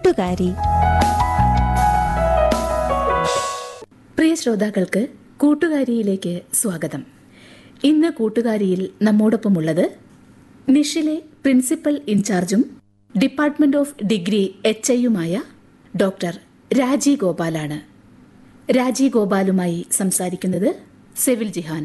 കൂട്ടുകാരി പ്രിയ ശ്രോതാക്കൾക്ക് കൂട്ടുകാരിയിലേക്ക് സ്വാഗതം ഇന്ന് കൂട്ടുകാരിയിൽ നമ്മോടൊപ്പമുള്ളത് നിഷിലെ പ്രിൻസിപ്പൽ ഇൻചാർജും ഡിപ്പാർട്ട്മെന്റ് ഓഫ് ഡിഗ്രി എച്ച് ഐയുമായ ഡോക്ടർ രാജി ഗോപാലാണ് രാജി ഗോപാലുമായി സംസാരിക്കുന്നത് സെവിൽ ജിഹാൻ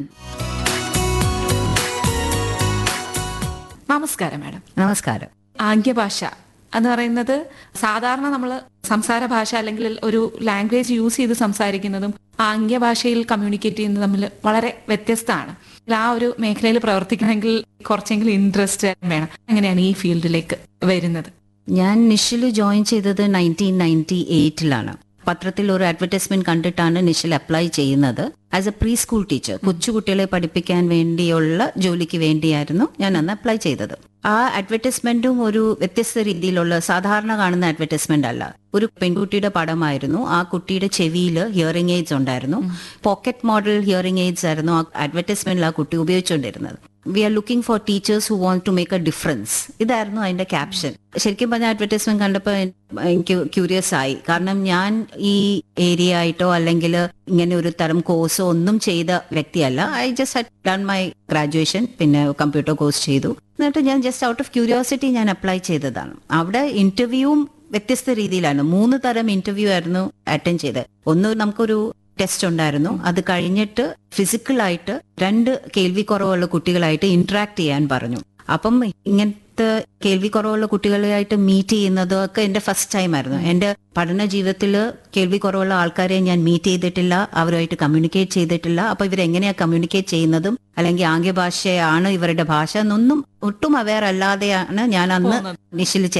നമസ്കാരം മാഡം നമസ്കാരം ആംഗ്യഭാഷ എന്ന് പറയുന്നത് സാധാരണ നമ്മൾ സംസാര ഭാഷ അല്ലെങ്കിൽ ഒരു ലാംഗ്വേജ് യൂസ് ചെയ്ത് സംസാരിക്കുന്നതും ആംഗ്യഭാഷയിൽ കമ്മ്യൂണിക്കേറ്റ് ചെയ്യുന്നത് തമ്മിൽ വളരെ വ്യത്യസ്തമാണ് ആ ഒരു മേഖലയിൽ പ്രവർത്തിക്കണമെങ്കിൽ കുറച്ചെങ്കിലും ഇൻട്രസ്റ്റ് വേണം അങ്ങനെയാണ് ഈ ഫീൽഡിലേക്ക് വരുന്നത് ഞാൻ നിഷിൽ ജോയിൻ ചെയ്തത് നയൻറ്റീൻ നയൻറ്റി എയ്റ്റിലാണ് പത്രത്തിൽ ഒരു അഡ്വർടൈസ്മെന്റ് കണ്ടിട്ടാണ് നിഷിൽ അപ്ലൈ ചെയ്യുന്നത് as a pre school teacher കൊച്ചുകുട്ടികളെ പഠിപ്പിക്കാൻ വേണ്ടിയുള്ള ജോലിക്ക് വേണ്ടിയായിരുന്നു ഞാൻ അന്ന് അപ്ലൈ ചെയ്തത് ആ അഡ്വർടൈസ്മെന്റും ഒരു വ്യത്യസ്ത രീതിയിലുള്ള സാധാരണ കാണുന്ന അഡ്വർടൈസ്മെന്റ് അല്ല ഒരു പെൺകുട്ടിയുടെ പടമായിരുന്നു ആ കുട്ടിയുടെ ചെവിയിൽ ഹിയറിംഗ് എയ്ഡ്സ് ഉണ്ടായിരുന്നു പോക്കറ്റ് മോഡൽ ഹിയറിംഗ് എയ്ഡ്സ് ആയിരുന്നു ആ അഡ്വർടൈസ്മെന്റിൽ ആ കുട്ടി ഉപയോഗിച്ചുകൊണ്ടിരുന്നത് we are looking for teachers who want to make a difference ഇതായിരുന്നു അതിന്റെ ക്യാപ്ഷൻ ശരിക്കും പറഞ്ഞ അഡ്വർടൈസ്മെന്റ് കണ്ടപ്പോൾ എനിക്ക് ക്യൂരിയസ് ആയി കാരണം ഞാൻ ഈ ഏരിയ ആയിട്ടോ അല്ലെങ്കിൽ ഇങ്ങനെ ഒരു തരം കോഴ്സോ ഒന്നും ചെയ്ത വ്യക്തിയല്ല I just done my graduation പിന്നെ കമ്പ്യൂട്ടർ കോഴ്സ് ചെയ്തു എന്നിട്ട് ഞാൻ ജസ്റ്റ് ഔട്ട് ഓഫ് ക്യൂരിയോസിറ്റി ഞാൻ അപ്ലൈ ചെയ്തതാണ് അവിടെ ഇന്റർവ്യൂവും വ്യത്യസ്ത രീതിയിലാണ് മൂന്ന് തരം ഇന്റർവ്യൂ ആയിരുന്നു അറ്റൻഡ് ചെയ്തത് ഒന്ന് നമുക്കൊരു ടെസ്റ്റ് ഉണ്ടായിരുന്നു അത് കഴിഞ്ഞിട്ട് ഫിസിക്കലായിട്ട് രണ്ട് കേൾവി കുറവുള്ള കുട്ടികളായിട്ട് ഇന്ററാക്ട് ചെയ്യാൻ പറഞ്ഞു അപ്പം ഇങ്ങനത്തെ കേൾവി കുറവുള്ള കുട്ടികളായിട്ട് മീറ്റ് ചെയ്യുന്നതൊക്കെ എന്റെ ഫസ്റ്റ് ടൈം ആയിരുന്നു എന്റെ പഠന ജീവിതത്തിൽ കേൾവി കുറവുള്ള ആൾക്കാരെ ഞാൻ മീറ്റ് ചെയ്തിട്ടില്ല അവരുമായിട്ട് കമ്മ്യൂണിക്കേറ്റ് ചെയ്തിട്ടില്ല അപ്പൊ ഇവരെങ്ങനെയാ കമ്മ്യൂണിക്കേറ്റ് ചെയ്യുന്നതും അല്ലെങ്കിൽ ആംഗ്യഭാഷയാണ് ഇവരുടെ ഭാഷ എന്നൊന്നും ഒട്ടും അവയർ അല്ലാതെയാണ് ഞാൻ അന്ന് നിഷിൽ